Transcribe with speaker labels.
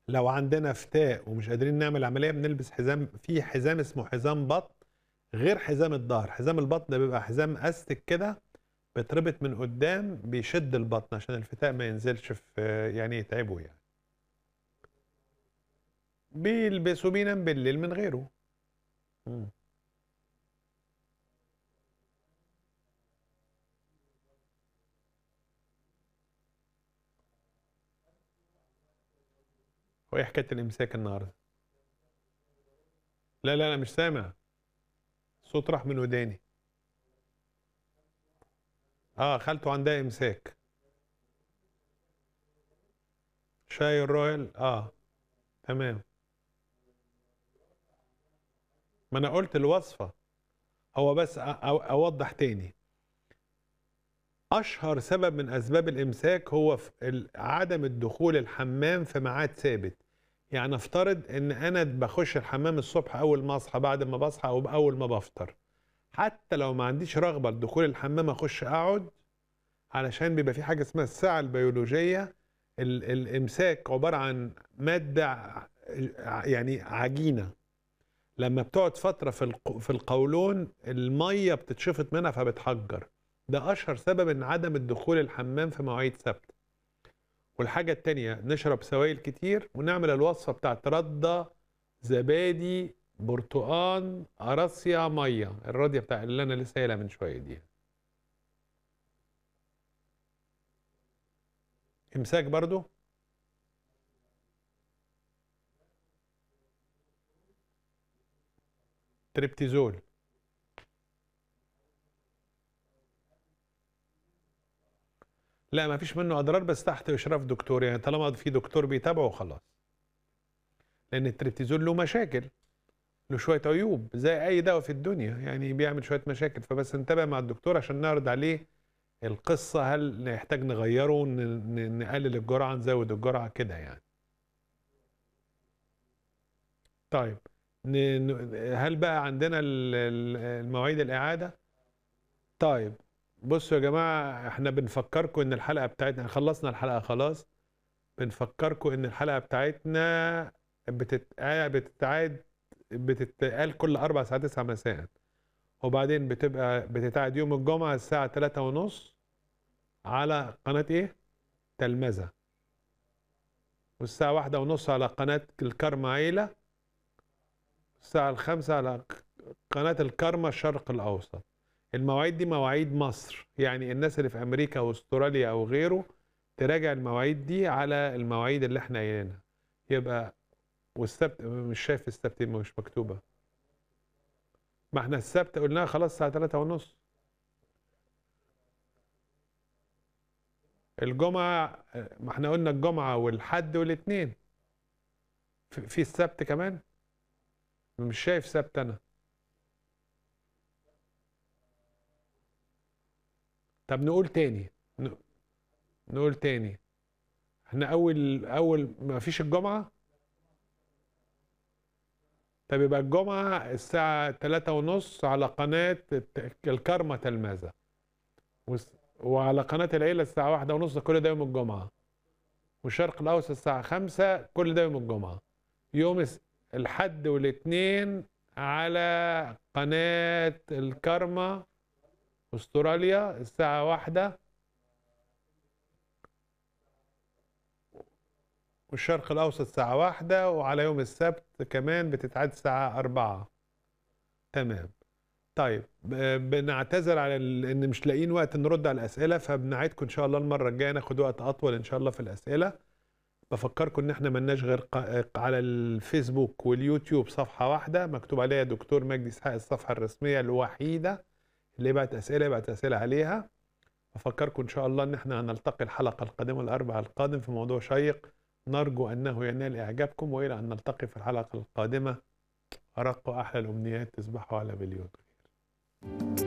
Speaker 1: لو عندنا فتاء ومش قادرين نعمل عمليه بنلبس حزام في حزام اسمه حزام بطن غير حزام الظهر حزام البطن ده بيبقى حزام استك كده بيتربط من قدام بيشد البطن عشان الفتاء ما ينزلش في يعني يتعبه يعني بيلبسوا بينام بالليل من غيره مم. وايه حكايه الامساك النهارده لا لا لا مش سامع الصوت راح من وداني اه خالته عندها امساك شاي الرويال اه تمام ما انا قلت الوصفه هو بس أ- أ- اوضح تاني اشهر سبب من اسباب الامساك هو في ال- عدم الدخول الحمام في ميعاد ثابت يعني افترض ان انا بخش الحمام الصبح اول ما اصحى بعد ما بصحى او اول ما بفطر حتى لو ما عنديش رغبه لدخول الحمام اخش اقعد علشان بيبقى في حاجه اسمها الساعه البيولوجيه ال- الامساك عباره عن ماده ع- يعني عجينه لما بتقعد فتره في الق- في القولون الميه بتتشفط منها فبتحجر ده اشهر سبب ان عدم الدخول الحمام في مواعيد ثابته والحاجه التانية نشرب سوائل كتير ونعمل الوصفه بتاعت رده زبادي برتقان قراصيا ميه الراضيه بتاع اللي انا لسه قايلها من شويه دي امساك برضو تريبتيزول لا ما فيش منه اضرار بس تحت اشراف دكتور يعني طالما في دكتور بيتابعه خلاص لان التريبتيزول له مشاكل له شويه عيوب زي اي دواء في الدنيا يعني بيعمل شويه مشاكل فبس انتبه مع الدكتور عشان نعرض عليه القصه هل نحتاج نغيره ن- ن- نقلل الجرعه نزود الجرعه كده يعني طيب ن- ن- هل بقى عندنا ال- ال- المواعيد الاعاده طيب بصوا يا جماعه احنا بنفكركم ان الحلقه بتاعتنا خلصنا الحلقه خلاص بنفكركم ان الحلقه بتاعتنا بتتقال بتتعاد بتتقال كل اربع ساعات تسعة مساء وبعدين بتبقى بتتعاد يوم الجمعه الساعه تلاتة ونص على قناه ايه تلمذه والساعه واحدة ونص على قناه الكرم عيله الساعه الخامسة على قناه الكرمة الشرق الاوسط المواعيد دي مواعيد مصر يعني الناس اللي في امريكا واستراليا او غيره تراجع المواعيد دي على المواعيد اللي احنا قايلينها يبقى والسبت مش شايف السبت ما مش مكتوبه ما احنا السبت قلناها خلاص الساعه 3 ونص الجمعه ما احنا قلنا الجمعه والحد والاثنين في في السبت كمان مش شايف سبت انا طب نقول تاني ن- نقول تاني احنا اول اول ما فيش الجمعه طب يبقى الجمعه الساعه تلاتة ونص على قناه الت- الكرمة تلمذة وس- وعلى قناه العيله الساعه واحدة ونص كل ده يوم الجمعه والشرق الاوسط الساعه خمسة كل ده يوم الجمعه يوم الس- الحد والاثنين على قناه الكرمة استراليا الساعه واحدة والشرق الأوسط الساعة واحدة وعلى يوم السبت كمان بتتعاد الساعة أربعة تمام طيب ب- بنعتذر على ال- ان مش لاقيين وقت نرد على الاسئله فبنعيدكم ان شاء الله المره الجايه ناخد وقت اطول ان شاء الله في الاسئله بفكركم ان احنا ملناش غير ق- على الفيسبوك واليوتيوب صفحه واحده مكتوب عليها دكتور مجدي اسحاق الصفحه الرسميه الوحيده اللي بعت اسئله بعت اسئله عليها بفكركم ان شاء الله ان احنا هنلتقي الحلقه القادمه الاربعاء القادم في موضوع شيق نرجو انه ينال اعجابكم والى ان نلتقي في الحلقه القادمه ارق واحلى الامنيات تصبحوا على مليون